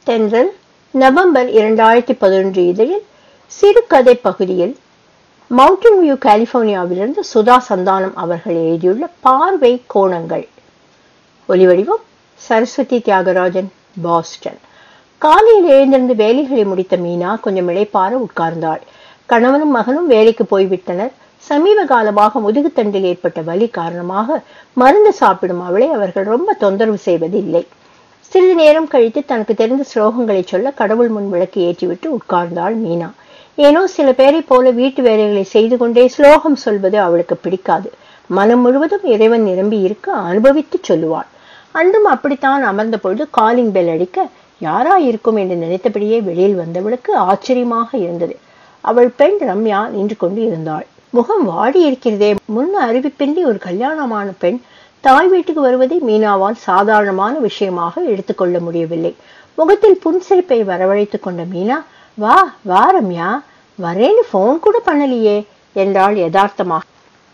தென்றல் நவம்பர் இரண்டாயிரத்தி பதினொன்று இதழில் சிறுகதை பகுதியில் மவுண்டன் வியூ கலிபோர்னியாவிலிருந்து சுதா சந்தானம் அவர்கள் எழுதியுள்ள பார்வை கோணங்கள் ஒலிவடிவம் சரஸ்வதி தியாகராஜன் பாஸ்டன் காலையில் எழுந்திருந்து வேலைகளை முடித்த மீனா கொஞ்சம் இளைப்பார உட்கார்ந்தாள் கணவனும் மகனும் வேலைக்கு போய்விட்டனர் சமீப காலமாக முதுகுத்தண்டில் ஏற்பட்ட வலி காரணமாக மருந்து சாப்பிடும் அவளை அவர்கள் ரொம்ப தொந்தரவு செய்வதில்லை சிறிது நேரம் கழித்து தனக்கு தெரிந்த ஸ்லோகங்களை சொல்ல கடவுள் முன் விளக்கு ஏற்றிவிட்டு உட்கார்ந்தாள் மீனா ஏனோ சில பேரை போல வீட்டு வேலைகளை செய்து கொண்டே ஸ்லோகம் சொல்வது அவளுக்கு பிடிக்காது மனம் முழுவதும் இறைவன் நிரம்பி இருக்க அனுபவித்து சொல்லுவாள் அன்றும் அப்படித்தான் அமர்ந்த பொழுது காலிங் பெல் அடிக்க யாரா இருக்கும் என்று நினைத்தபடியே வெளியில் வந்தவளுக்கு ஆச்சரியமாக இருந்தது அவள் பெண் ரம்யா நின்று கொண்டு இருந்தாள் முகம் வாடி இருக்கிறதே முன் அறிவிப்பின்றி ஒரு கல்யாணமான பெண் தாய் வீட்டுக்கு வருவதை மீனாவால் சாதாரணமான விஷயமாக எடுத்துக்கொள்ள முடியவில்லை முகத்தில் புன்சிரிப்பை வரவழைத்துக் கொண்ட மீனா வா வா ரம்யா வரேன்னு போன் கூட பண்ணலையே என்றாள் யதார்த்தமாக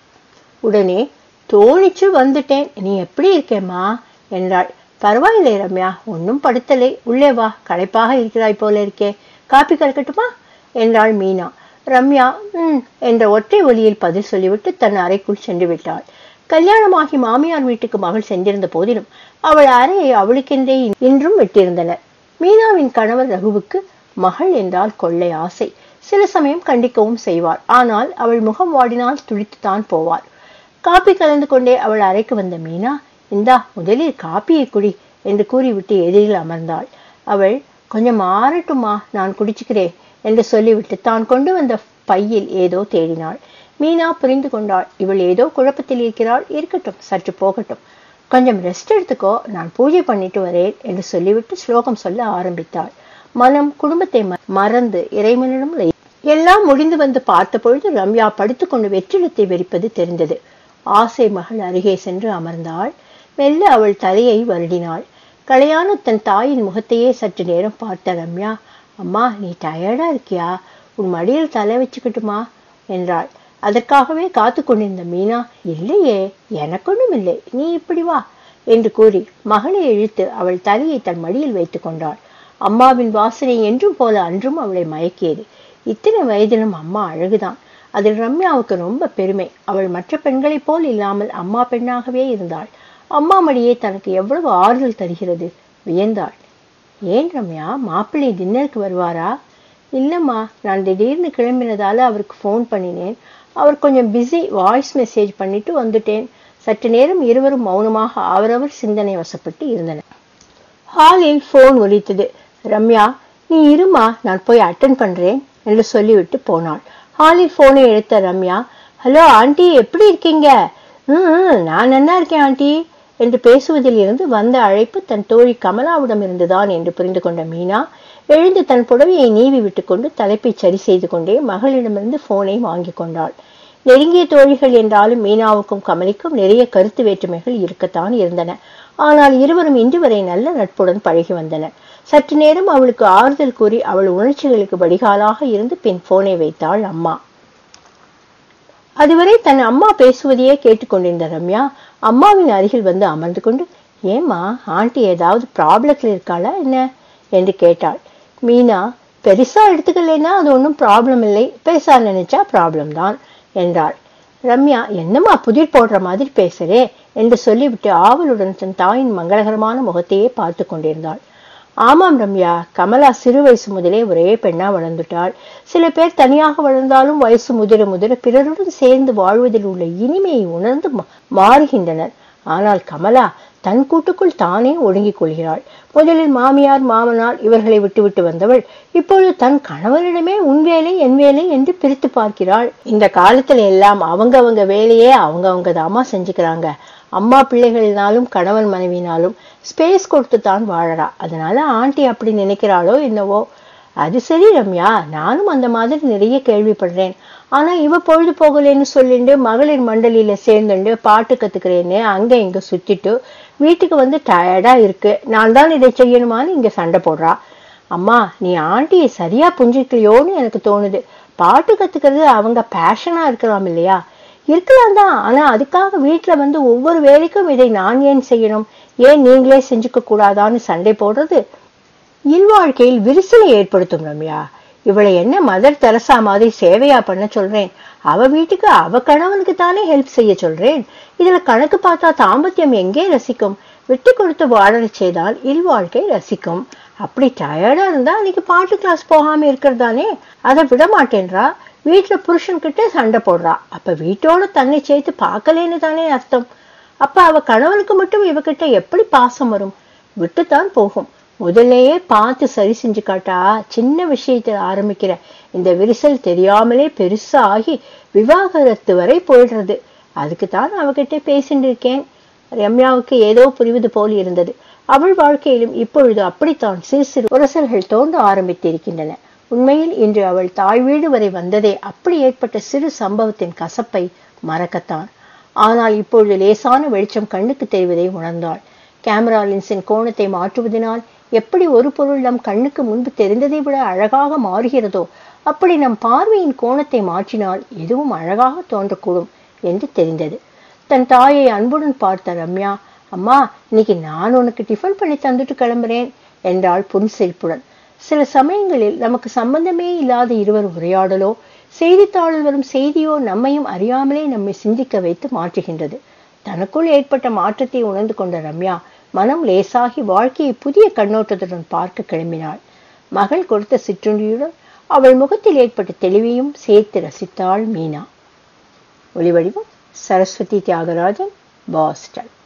உடனே தோணிச்சு வந்துட்டேன் நீ எப்படி இருக்கேம்மா என்றாள் பரவாயில்லை ரம்யா ஒன்னும் படுத்தலை உள்ளே வா களைப்பாக இருக்கிறாய் போல இருக்கே காப்பி கலக்கட்டுமா என்றாள் மீனா ரம்யா ம் என்ற ஒற்றை ஒலியில் பதில் சொல்லிவிட்டு தன் அறைக்குள் சென்று விட்டாள் கல்யாணமாகி மாமியார் வீட்டுக்கு மகள் சென்றிருந்த போதிலும் அவள் அறையை அவளுக்கென்றே இன்றும் விட்டிருந்தனர் மீனாவின் கணவர் ரகுவுக்கு மகள் என்றால் கொள்ளை ஆசை சில சமயம் கண்டிக்கவும் செய்வார் ஆனால் அவள் முகம் வாடினால் துடித்துத்தான் போவார் காப்பி கலந்து கொண்டே அவள் அறைக்கு வந்த மீனா இந்தா முதலில் காப்பியை குடி என்று கூறிவிட்டு எதிரில் அமர்ந்தாள் அவள் கொஞ்சம் மாறட்டுமா நான் குடிச்சுக்கிறேன் என்று சொல்லிவிட்டு தான் கொண்டு வந்த பையில் ஏதோ தேடினாள் மீனா புரிந்து கொண்டாள் இவள் ஏதோ குழப்பத்தில் இருக்கிறாள் இருக்கட்டும் சற்று போகட்டும் கொஞ்சம் ரெஸ்ட் எடுத்துக்கோ நான் பூஜை பண்ணிட்டு வரேன் என்று சொல்லிவிட்டு ஸ்லோகம் சொல்ல ஆரம்பித்தாள் மனம் குடும்பத்தை மறந்து இறைவனிடம் எல்லாம் முடிந்து வந்து பார்த்த பொழுது ரம்யா படுத்துக்கொண்டு வெற்றிடத்தை வெறிப்பது தெரிந்தது ஆசை மகள் அருகே சென்று அமர்ந்தாள் மெல்ல அவள் தலையை வருடினாள் கலையான தன் தாயின் முகத்தையே சற்று நேரம் பார்த்த ரம்யா அம்மா நீ டயர்டா இருக்கியா உன் மடியில் தலை வச்சுக்கட்டுமா என்றாள் அதற்காகவே காத்து கொண்டிருந்த மீனா இல்லையே எனக்கொன்னும் இல்லை நீ இப்படி வா என்று கூறி மகளை இழுத்து அவள் தலையை தன் மடியில் வைத்துக் கொண்டாள் அம்மாவின் வாசனை என்றும் போல அன்றும் அவளை மயக்கியது இத்தனை வயதிலும் அம்மா அழகுதான் அதில் ரம்யாவுக்கு ரொம்ப பெருமை அவள் மற்ற பெண்களைப் போல் இல்லாமல் அம்மா பெண்ணாகவே இருந்தாள் அம்மா மடியே தனக்கு எவ்வளவு ஆறுதல் தருகிறது வியந்தாள் ஏன் ரம்யா மாப்பிள்ளை டின்னருக்கு வருவாரா இல்லைம்மா நான் திடீர்னு கிளம்பினதால அவருக்கு ஃபோன் பண்ணினேன் அவர் கொஞ்சம் பிஸி வாய்ஸ் மெசேஜ் பண்ணிட்டு வந்துட்டேன் சற்று நேரம் இருவரும் மௌனமாக அவரவர் சிந்தனை வசப்பட்டு இருந்தனர் ஹாலில் ஃபோன் ஒலித்தது ரம்யா நீ இருமா நான் போய் அட்டன் பண்றேன் என்று சொல்லிவிட்டு போனாள் ஹாலில் போனை எடுத்த ரம்யா ஹலோ ஆண்டி எப்படி இருக்கீங்க ம் நான் நல்லா இருக்கேன் ஆண்டி என்று பேசுவதில் இருந்து வந்த அழைப்பு தன் தோழி கமலாவிடம் இருந்துதான் என்று புரிந்து கொண்ட மீனா எழுந்து தன் புடவையை நீவி விட்டுக்கொண்டு தலைப்பை சரி செய்து கொண்டே மகளிடமிருந்து போனை வாங்கி கொண்டாள் நெருங்கிய தோழிகள் என்றாலும் மீனாவுக்கும் கமலிக்கும் நிறைய கருத்து வேற்றுமைகள் இருக்கத்தான் இருந்தன ஆனால் இருவரும் இன்று வரை நல்ல நட்புடன் பழகி வந்தனர் சற்று நேரம் அவளுக்கு ஆறுதல் கூறி அவள் உணர்ச்சிகளுக்கு வடிகாலாக இருந்து பின் போனை வைத்தாள் அம்மா அதுவரை தன் அம்மா பேசுவதையே கேட்டுக்கொண்டிருந்த ரம்யா அம்மாவின் அருகில் வந்து அமர்ந்து கொண்டு ஏம்மா ஆண்டி ஏதாவது ப்ராப்ளத்தில் இருக்காளா என்ன என்று கேட்டாள் மீனா பெருசா எடுத்துக்கலைன்னா அது ஒன்றும் ப்ராப்ளம் இல்லை பெருசா நினைச்சா ப்ராப்ளம் தான் என்றாள் ரம்யா என்னம்மா புதிர் போடுற மாதிரி பேசுறே என்று சொல்லிவிட்டு ஆவலுடன் தன் தாயின் மங்களகரமான முகத்தையே பார்த்து கொண்டிருந்தாள் ஆமாம் ரம்யா கமலா சிறு வயசு முதலே ஒரே பெண்ணா வளர்ந்துட்டாள் சில பேர் தனியாக வளர்ந்தாலும் வயசு முதிர முதிர பிறருடன் சேர்ந்து வாழ்வதில் உள்ள இனிமையை உணர்ந்து மாறுகின்றனர் ஆனால் கமலா தன் கூட்டுக்குள் தானே ஒடுங்கிக் கொள்கிறாள் முதலில் மாமியார் மாமனார் இவர்களை விட்டுவிட்டு வந்தவள் இப்பொழுது தன் கணவனிடமே உன் வேலை என் வேலை என்று பிரித்து பார்க்கிறாள் இந்த காலத்துல எல்லாம் அவங்க அவங்க வேலையே அவங்க அவங்க தாமா செஞ்சுக்கிறாங்க அம்மா பிள்ளைகள்னாலும் கணவன் மனைவினாலும் ஸ்பேஸ் கொடுத்து தான் வாழறா அதனால ஆண்டி அப்படி நினைக்கிறாளோ என்னவோ அது சரி ரம்யா நானும் அந்த மாதிரி நிறைய கேள்விப்படுறேன் ஆனா இவ பொழுது போகலன்னு சொல்லிட்டு மகளிர் மண்டலியில சேர்ந்துண்டு பாட்டு கத்துக்கிறேன்னு அங்க இங்க சுத்திட்டு வீட்டுக்கு வந்து டயர்டா இருக்கு நான் தான் இதை செய்யணுமான்னு இங்க சண்டை போடுறா அம்மா நீ ஆண்டியை சரியா புரிஞ்சிக்கலையோன்னு எனக்கு தோணுது பாட்டு கத்துக்கிறது அவங்க பேஷனா இருக்கலாம் இல்லையா இருக்கலாம் தான் ஆனா அதுக்காக வீட்டுல வந்து ஒவ்வொரு வேலைக்கும் இதை நான் ஏன் செய்யணும் ஏன் நீங்களே செஞ்சுக்க கூடாதான்னு சண்டை போடுறது இல்வாழ்க்கையில் விரிசலை ஏற்படுத்தும் ரம்யா இவளை என்ன மதர் தெரசா மாதிரி சேவையா பண்ண சொல்றேன் அவ வீட்டுக்கு அவ கணவனுக்கு தானே ஹெல்ப் செய்ய சொல்றேன் இதுல கணக்கு பார்த்தா தாம்பத்தியம் எங்கே ரசிக்கும் விட்டு கொடுத்து வாழறச் செய்தால் இல்வாழ்க்கை ரசிக்கும் அப்படி டயர்டா இருந்தா அன்னைக்கு பாட்டு கிளாஸ் போகாம இருக்கிறதானே அதை விட மாட்டேன்றா வீட்டுல புருஷன் கிட்ட சண்டை போடுறா அப்ப வீட்டோட தன்னை சேர்த்து பார்க்கலேன்னு தானே அர்த்தம் அப்ப அவ கணவனுக்கு மட்டும் இவகிட்ட எப்படி பாசம் வரும் விட்டுத்தான் போகும் முதல்லயே பார்த்து சரி செஞ்சு காட்டா சின்ன விஷயத்துல ஆரம்பிக்கிற இந்த விரிசல் தெரியாமலே பெருசாகி விவாகரத்து வரை போயிடுறது அதுக்கு தான் அவகிட்ட பேசிட்டு இருக்கேன் ரம்யாவுக்கு ஏதோ புரிவது போல் இருந்தது அவள் வாழ்க்கையிலும் இப்பொழுது அப்படித்தான் சிறு சிறு உரசல்கள் தோன்ற ஆரம்பித்திருக்கின்றன உண்மையில் இன்று அவள் தாய் வீடு வரை வந்ததே அப்படி ஏற்பட்ட சிறு சம்பவத்தின் கசப்பை மறக்கத்தான் ஆனால் இப்பொழுது லேசான வெளிச்சம் கண்ணுக்கு தெரிவதை உணர்ந்தாள் கேமரா லென்ஸின் கோணத்தை மாற்றுவதனால் எப்படி ஒரு பொருள் நம் கண்ணுக்கு முன்பு தெரிந்ததை விட அழகாக மாறுகிறதோ அப்படி நம் பார்வையின் கோணத்தை மாற்றினால் எதுவும் அழகாக தோன்றக்கூடும் என்று தெரிந்தது தன் தாயை அன்புடன் பார்த்த ரம்யா அம்மா இன்னைக்கு நான் உனக்கு டிஃபன் பண்ணி தந்துட்டு கிளம்புறேன் என்றாள் புன்சிரிப்புடன் சில சமயங்களில் நமக்கு சம்பந்தமே இல்லாத இருவர் உரையாடலோ செய்தித்தாளில் வரும் செய்தியோ நம்மையும் அறியாமலே நம்மை சிந்திக்க வைத்து மாற்றுகின்றது தனக்குள் ஏற்பட்ட மாற்றத்தை உணர்ந்து கொண்ட ரம்யா மனம் லேசாகி வாழ்க்கையை புதிய கண்ணோட்டத்துடன் பார்க்க கிளம்பினாள் மகள் கொடுத்த சிற்றுண்டியுடன் அவள் முகத்தில் ஏற்பட்ட தெளிவையும் சேர்த்து ரசித்தாள் மீனா ஒளிவடிவம் சரஸ்வதி தியாகராஜன் பாஸ்டன்